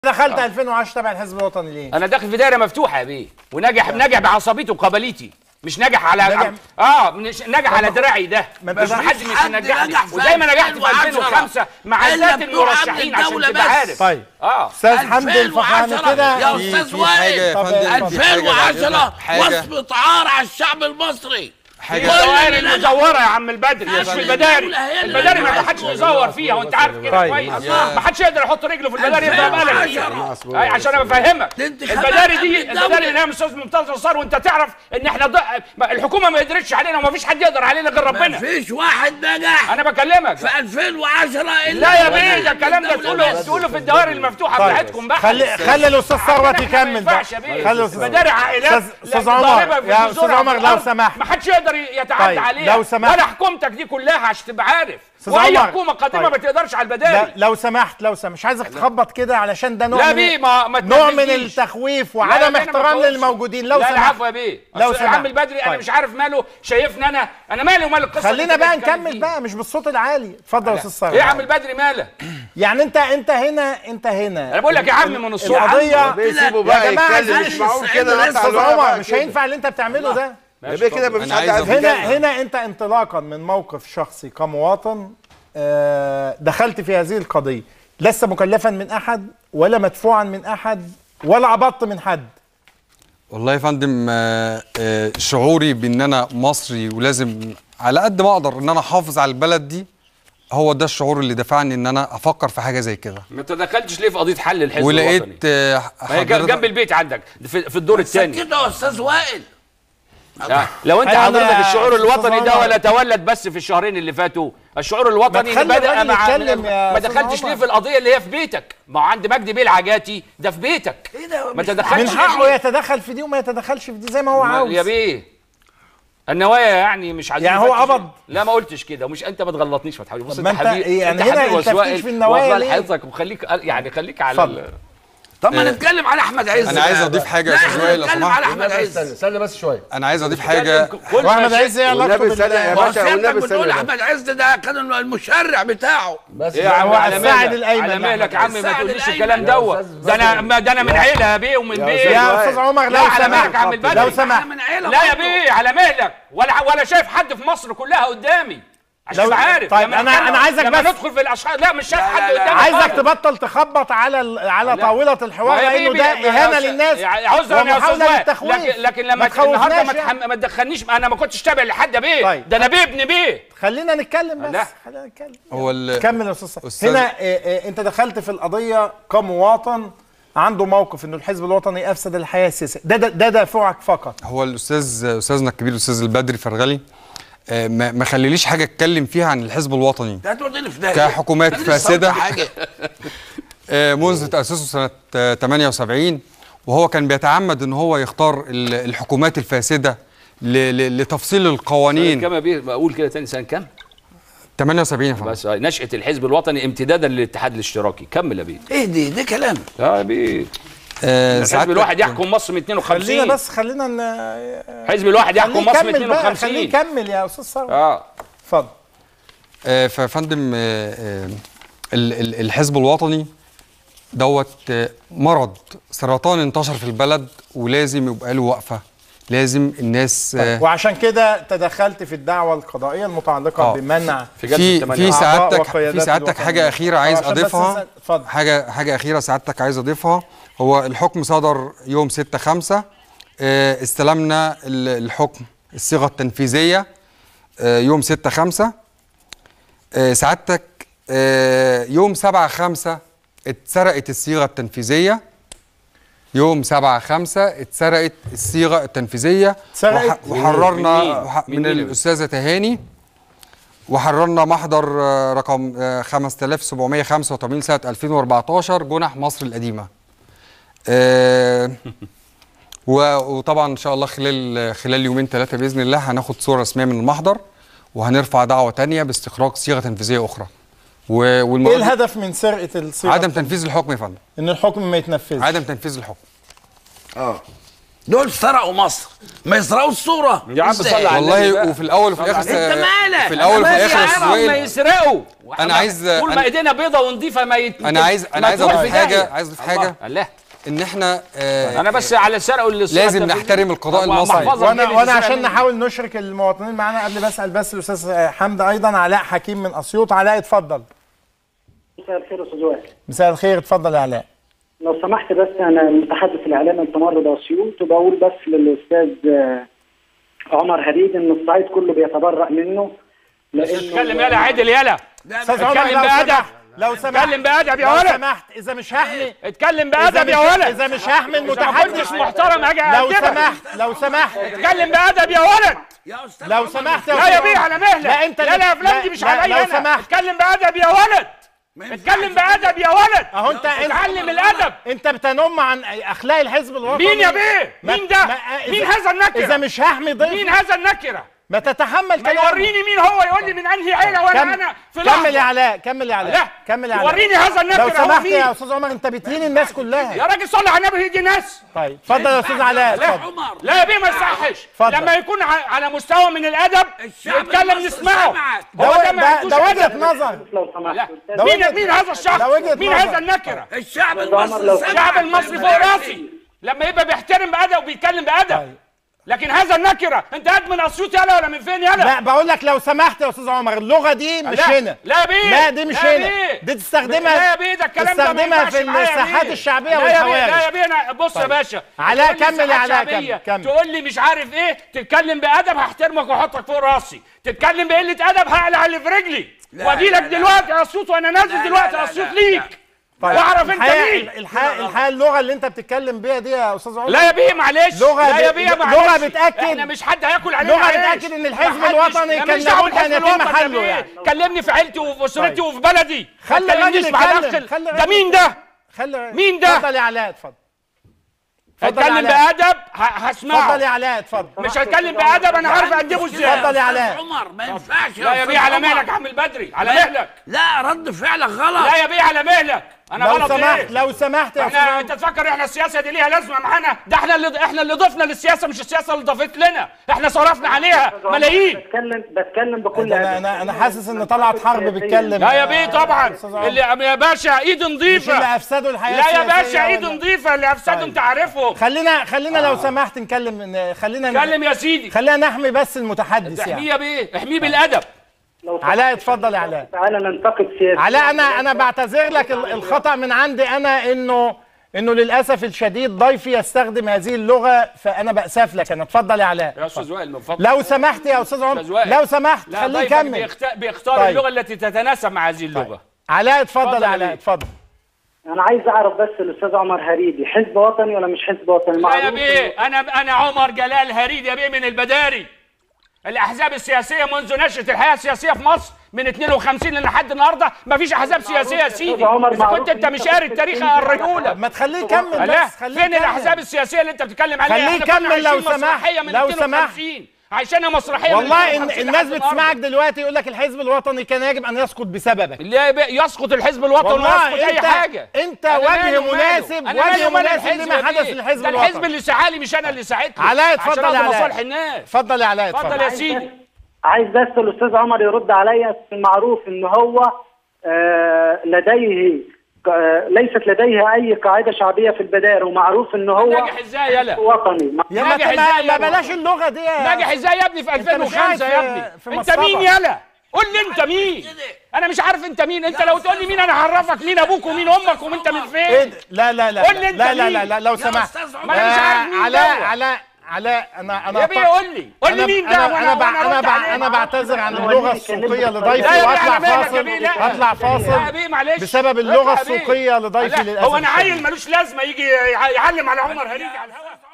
دخلت 2010 تبع الحزب الوطني ليه؟ انا داخل في دايره مفتوحه يا بيه وناجح ناجح بعصبيتي وقبليتي مش ناجح على ناجح- اه مش ناجح على دراعي ده ما مش تبقى- حد مش حد ينجحني نجح في وزي ما نجحت في 2010 2005 مع إلا ذات بتوع المرشحين أمن عشان الدولة تبقى بس. عارف طيب اه استاذ حمدي الفخامي 2010 كده يا في استاذ في حاجه وائل يا فندم في حاجة بعد 2010 إذنك. حاجه وصف عار على الشعب المصري حاجة- كل الدوائر اللي نجح- المزوره يا عم البدري مش في البداري الدولة هي اللي البداري ما نجحت. حدش بيزور فيها وانت عارف كده طيب. كويس يا- ما حدش يقدر يحط رجله في البداري يضرب قلم 2010 أي عشان انا بفهمك دي انتخابات البداري قبل دي الدولة. البداري اللي هي استاذ ممتاز نصار وانت تعرف ان احنا ض... ما- الحكومه ما قدرتش علينا وما فيش حد يقدر علينا غير ما ربنا فيش واحد نجح انا بكلمك في 2010 الا لا يا هو بيه نجح ده الكلام ده الدولة تقوله بس. تقوله في الدوائر المفتوحه طيب. بتاعتكم بقى خلي خلي الاستاذ ثروت عندنا إحنا ما يكمل بقى ينفعش يا بيه. خلي الاستاذ البداري عائلات أستاذ- أستاذ لا- عمر، ضاربة في يا الجذور أستاذ عمر على لو الأرض. سمحت. ما حدش يقدر يتعدى طيب، عليها لو سمحت. ولا حكومتك دي كلها عشان تبقى عارف أستاذ واي عمر. حكومه قادمه طيب. ما تقدرش على لا البداري لو سمحت لو سمحت مش عايزك تخبط كده علشان ده نوع لا من بيه ما ما نوع من تنرفزنيش. التخويف لا يا وعدم بيه، أنا ما احترام بقولش. للموجودين لو لا سمحت العفو يا بيه لو لو سمحت. يا عم البدري انا طيب. مش عارف ماله شايفني انا انا مالي ومال القصه خلينا اللي بقى أنت بتتكلم نكمل فيها. بقى مش بالصوت العالي اتفضل يا استاذ ايه يا عم ثروت البدري مالك يعني انت انت هنا انت هنا انا بقول لك يا عم من الصوت القضيه بيسيبوا بقى يا جماعه يتكلم ازاي مش معقول السعيد كده الرئيس نقطع استاذ الورقة عمر بقى مش كده. هينفع اللي انت بتعمله ده يا بيه كده مفيش أنا حد عايز عايز أقول- هنا يتكلم. هنا انت انطلاقا من موقف شخصي كمواطن آه، دخلت في هذه القضيه لست مكلفا من احد ولا مدفوعا من احد ولا عبطت من حد والله يا فندم آه، آه، شعوري بان انا مصري ولازم على قد ما اقدر ان انا احافظ على البلد دي هو ده الشعور اللي دفعني ان انا افكر في حاجه زي كده ما تدخلتش ليه في قضيه حل الحزب الوطني ولقيت آه، ما هي جنب حضرتك- جنب البيت عندك في, في الدور الثاني كده يا استاذ وائل لو انت أنا- حضرتك الشعور أستاذ الوطني ده عمر. ولا تولد بس في الشهرين اللي فاتوا الشعور الوطني ما تخلي بدأ الراجل مع يتكلم يا ما أستاذ دخلتش عمر. ليه في القضيه اللي هي في بيتك ما هو عند مجدي بيه العجاتي ده في بيتك ايه ده ما مش تدخلش من ليه حقه فيه؟ يتدخل في دي وما يتدخلش في دي زي ما هو ما- عاوز يا بيه النوايا يعني مش عايزين يعني هو نفتش- قبض؟ لا ما قلتش كده ومش انت ما تغلطنيش ما تحاولش بص ما انت أنت حبيبي إيه، يعني أنت هنا حبيبي التفتيش وسواقل في النوايا واخد ليه؟ حياتك وخليك يعني خليك على اتفضل. ال- طب ما نتكلم على احمد عز انا عايز بقى. اضيف حاجه لا يا استاذ احنا وائل لو نتكلم على سمحت احمد عز استنى استنى بس شويه انا عايز اضيف حاجه كل واحمد ما عز ايه علاقته والنبي استنى بال- يا هو باشا سيادتك والنبي بتقول استنى احمد عز ده كان المشرع بتاعه بس ايه يا عم هو على الساعد مهلك الأيمن على لأحمد مهلك يا عم ما الساعد تقوليش الأيمن. الكلام يا دوت أستاذ ده انا بس- ما ده انا من عيله يا بيه ومن يا بيه أستاذ يا وائل. استاذ عمر لا لو على مهلك سمحت يا عم البدري لو احنا سمحت من عيله لا يا برضه. بيه على مهلك ولا ولا شايف حد في مصر كلها قدامي عشان لو- تبقى عارف طيب، لما أنا- نتكلم- أنا عايزك لما بس- ندخل في الاشخاص لا مش شايف لا، حد لا، لا. قدامي عايزك خالص. تبطل تخبط على ال- على لا. طاوله الحوار ما يا لانه بيه ده بيه- اهانه يا أستاذ- للناس يعني عذرا يا استاذ ومحاوله وائل للتخويف لكن لكن لما ما ت- النهارده تخوفناش ما يعني. تحم- ما تدخلنيش انا ما كنتش تابع لحد بيه طيب. ده انا بيه ابن بيه خلينا نتكلم بس لا. خلينا نتكلم هو ال- كمل يا استاذ سعد. أستاذ- هنا آه، آه، انت دخلت في القضيه كمواطن عنده موقف انه الحزب الوطني افسد الحياه السياسيه ده ده, ده دافعك فقط هو الاستاذ استاذنا الكبير الاستاذ البدري فرغلي آه، ما ما خليليش حاجه اتكلم فيها عن الحزب الوطني ده هتوديني في داهيه كحكومات أنا لسه فاسدة. قلت حاجه آه، منذ تأسيسه سنة آه، 78 وهو كان بيتعمد ان هو يختار ال- الحكومات الفاسدة ل- ل- لتفصيل القوانين كم يا بيه بقول كده تاني سنه كام 78 يا فندم بس نشأة الحزب الوطني امتدادا للاتحاد الاشتراكي كمل يا بيه ايه دي ده كلام اه يا بيه آه، الحزب سعادتك- الواحد يحكم مصر من خلينا 52 بس خلينا ن... حزب الواحد خليه يحكم مصر من يكمل بقى خليه 52 يكمل يا استاذ ثروت اه اتفضل آه، ففندم آه، آه، ال- ال- الحزب الوطني دوت آه، مرض سرطان انتشر في البلد ولازم يبقى له وقفة لازم الناس آه، وعشان كده تدخلت في الدعوه القضائيه المتعلقه آه. بمنع في جلسه في 8 في أعضاء سعادتك في وقيادات سعادتك الوطنية. حاجه اخيره عايز عشان بس اضيفها نسأل- اتفضل. حاجه حاجه اخيره سعادتك عايز اضيفها هو الحكم صدر يوم 6 5 استلمنا ال- الحكم الصيغه التنفيذيه آه، يوم 6 5 سعادتك آه، يوم 7 5 اتسرقت الصيغه التنفيذيه يوم 7 5 اتسرقت الصيغه التنفيذيه اتسرقت؟ وح- وحررنا من مين؟ وح- من من مين؟ الاستاذه تهاني وحررنا محضر آه، رقم آه، 5785 سنة 2014 جنح مصر القديمة آه، و- وطبعا إن شاء الله خلال خلال يومين ثلاثة بإذن الله هناخد صورة رسمية من المحضر وهنرفع دعوة تانية باستخراج صيغة تنفيذية أخرى و- ايه والمرة دي الهدف من سرقه الصيغه عدم تنفيذ الحكم يا فندم ان الحكم ما يتنفذش عدم تنفيذ الحكم اه دول سرقوا مصر ما يسرقوا الصوره يا عم إزاي؟ صل على النبي والله بقى. وفي الاول وفي الاخر انت مالك في الاول وفي أنا الاخر يا مالي استاذ ما وائل يسرقوا أنا عايز- طول ما أنا- ايدينا بيضه ونضيفه ما يت... انا عايز انا ما عايز تروح اضيف في داهية. حاجه عايز اضيف حاجه الله ان احنا آه انا بس على السرقه واللي لازم نحترم القضاء المصري. وانا وانا عشان نحاول نشرك المواطنين معانا قبل بسال بس الاستاذ حمد ايضا علاء حكيم من اسيوط علاء اتفضل مساء الخير يا استاذ وائل مساء الخير اتفضل يا علاء لو سمحت بس انا المتحدث الاعلامي التمرد اسيوط وبقول بس للاستاذ آه، عمر هريد ان الصعيد كله بيتبرأ منه لانه اتكلم يلا عدل يلا استاذ عمر اتكلم لو بأدب. سمحت لو سمحت اتكلم بأدب يا لو ولد. سمحت اذا مش هحمي اتكلم اذا بأدب مش يا ولد اذا مش هحمي إذا ما المتحدث كنتش محترم هاجي لو أأدبك. سمحت لو سمحت اتكلم بأدب يا ولد يا استاذ لو عمر، سمحت لا يا أستاذ بيه عمر. على مهلك لا انت لا اللي- لا افلام دي مش لا- عليا لو انا سمحت اتكلم بأدب يا ولد ما ينفعش اتكلم بأدب يا ولد اهو انت اتعلم الأدب انت بتنم عن اخلاق الحزب الوطني مين يا بيه ما- مين ده ما- مين إذا- هذا النكرة اذا مش هحمي ضيف مين هذا النكرة ما تتحمل ما كلام يوريني مين هو يقول لي من انهي عيله وانا كم- انا في كمل يا لحظه علاء كمل يا علاء لا كمل يا علاء وريني هذا النكره لو هو سمحت مين؟ يا استاذ عمر انت بتهين الناس كلها يا راجل صلي على النبي دي ناس طيب اتفضل يا استاذ علاء لا اتفضل عمر لا يا بيه ما يصحش اتفضل. لما يكون ع- على مستوى من الادب الشعب يتكلم المصري نسمعه سمعك. ده هو و- ده ما ده عندوش ده وجهه أدب. نظر لو سمحت لا أستاذ ده مين وجهة- مين هذا الشخص ده وجهة مين نظر. هذا النكره الشعب عمر لو- المصري سمعك. الشعب المصري فوق راسي لما يبقى بيحترم بادب وبيتكلم بادب طيب. لكن هذا النكره انت قاعد من اسيوط يلا ولا من فين يلا لا بقول لك لو سمحت يا استاذ عمر اللغه دي مش لا. هنا لا يا بيه لا دي مش لا يا هنا بيه. دي تستخدمها لا يا بيه ده الكلام ده ما تستخدمها ينفعش في معايا يا الساحات بيه. الشعبيه لا يا بيه والحواري لا يا بيه انا بص يا باشا علاء، تقول لي كمل يا ساحات علاء، شعبية، كمل، كمل. تقول لي مش عارف ايه تتكلم بادب هحترمك واحطك فوق راسي تتكلم بقله ادب هقلع اللي في رجلي لا، واجي لا، لك لا. دلوقتي يا صوت وانا نازل لا، دلوقتي لا، يا لا، صوت لا. ليك طيب واعرف انت الحقيقة- مين الحقيقة الحقيقة اللغه اللي انت بتتكلم بيها دي يا استاذ عمر لا يا بيه معلش لغة لا يا ب- بيه لغة معلش بتأكد- احنا مش حد هياكل علينا لغة عيش. بتأكد إن الحزب محدش- الوطني أنا كان ماليش دعوة لابد أن بالحزب يتم الوطني يا حله بيه. يعني. كلمني في عيلتي وفي اسرتي طيب. وفي بلدي خلي ما تكلمنيش الراجل مع يتكلم. دخل خلي ده الراجل مين ده خلي مين ده؟ اتفضل يا علاء اتفضل اتفضل يا اتكلم علاء. بادب ه- هسمعه اتفضل يا علاء اتفضل مش هتكلم بادب انا عارف اقدمه ازاي اتفضل يا علاء. عمر ما ينفعش لا يا أستاذ بيه على عمر. مهلك يا عم البدري على ما- مهلك لا رد فعلك غلط لا يا بيه على مهلك انا لو غلط سمحت ايه لو سمحت يا استاذ احنا عمر انت تفكر احنا السياسه دي ليها لازمه معانا ده احنا اللي احنا اللي ضفنا للسياسه مش السياسه اللي ضافت لنا احنا صرفنا عليها ملايين بتكلم بتكلم بكل انا انا انا حاسس ان طلعت حرب بيتكلم لا يا بيه طبعا أستاذ عمر. اللي يا باشا ايد مش اللي نظيفه افسدوا الحياه لا يا السياسية باشا ايد ولا- نظيفه اللي افسدوا طيب. انت عارفهم خلينا خلينا لو سمحت نكلم خلينا اتكلم يا سيدي خلينا نحمي بس المتحدث احميه يعني يا بيه احميه بالادب لو سمحت علاء اتفضل يا علاء تعالى ننتقد سياسة علاء انا انا بعتذر لك ال- الخطا من عندي انا انه انه للاسف الشديد ضيفي يستخدم هذه اللغه فانا باسف لك انا اتفضل يا علاء يا استاذ وائل من فضلك لو سمحت يا استاذ عمر أستاذ وائل. لو سمحت لا خليه ضيفك يكمل بيخت- بيختار طيب. اللغه التي تتناسب مع هذه اللغه علاء اتفضل اتفضل يا يا علاء بيه. اتفضل انا عايز اعرف بس الاستاذ عمر هريدي حزب وطني ولا مش حزب وطني لا يا معروف بيه انا انا عمر جلال هريد يا بيه من البداري الاحزاب السياسيه منذ نشاه الحياه السياسيه في مصر من 52 لحد النهارده ما فيش احزاب سياسيه يا سيدي عمر اذا معروف كنت انت إن مش أنت قاري كنت التاريخ بتمشي على هوريهولك ما تخليه يكمل لا بس خليه فين يكمل. الاحزاب السياسيه اللي انت بتتكلم عليها خليه إحنا كنا يكمل لو عايشين سمحت. مسرحيه من لو 52 عايشينها مسرحيه من والله إن 52 الناس لحد بتسمعك النهاردة. دلوقتي يقول لك الحزب الوطني كان يجب ان يسقط بسببك اللي يبقى يسقط الحزب الوطني والله ويسقط اي أنت- حاجه أنت أنا وجه مالي وماله؟ مناسب- أنا وجه مالي ومال مناسب الحزب لما يا حدث بيه؟ للحزب ده الحزب الوطني. اللي سعالي مش انا اللي ساعدته علاء عشان اتفضل يا أرضي علاء مصالح الناس اتفضل يا علاء اتفضل اتفضل يا عايز سيدي بس- عايز بس الاستاذ عمر يرد عليا المعروف ان هو آه، لديه آه، ليست لديه اي قاعده شعبيه في البدائر ومعروف ان هو ناجح ازاي يلا وطني يا ما ناجح ما- إزاي ما يا بلاش اللغه دي يا- ناجح ازاي يا ابني في أنت مش قاعد 2005 في- يا ابني في انت مصطبة. مين يلا قول لي انت مين انا مش عارف انت مين انت لو تقول لي مين انا هعرفك مين ابوك ومين امك وانت من ايه فين ده؟ لا لا لا قول لي أنت لا لا مين؟ لا لا لو يا سمحت أستاذ عمر. ما أنا مش عارف آه، مين علاء دوت. علاء علاء انا انا يا بيه قول لي قول لي أنا- مين ده انا وأنا- انا بع- وأنا انا أرد بع- عليك. انا بعتذر عن هو اللغه مين يتكلم السوقيه بالطريقة لضيفي دي؟ لا يا بيه واطلع على مهلك يا فاصل بيه، لا. اطلع لا فاصل يا بيه معلش بسبب اطلع اللغه يا بيه. السوقيه لضيفي لا، للاسف هو انا الشديد. عيل ملوش لازمه يجي يعلم على عمر هريج على الهوا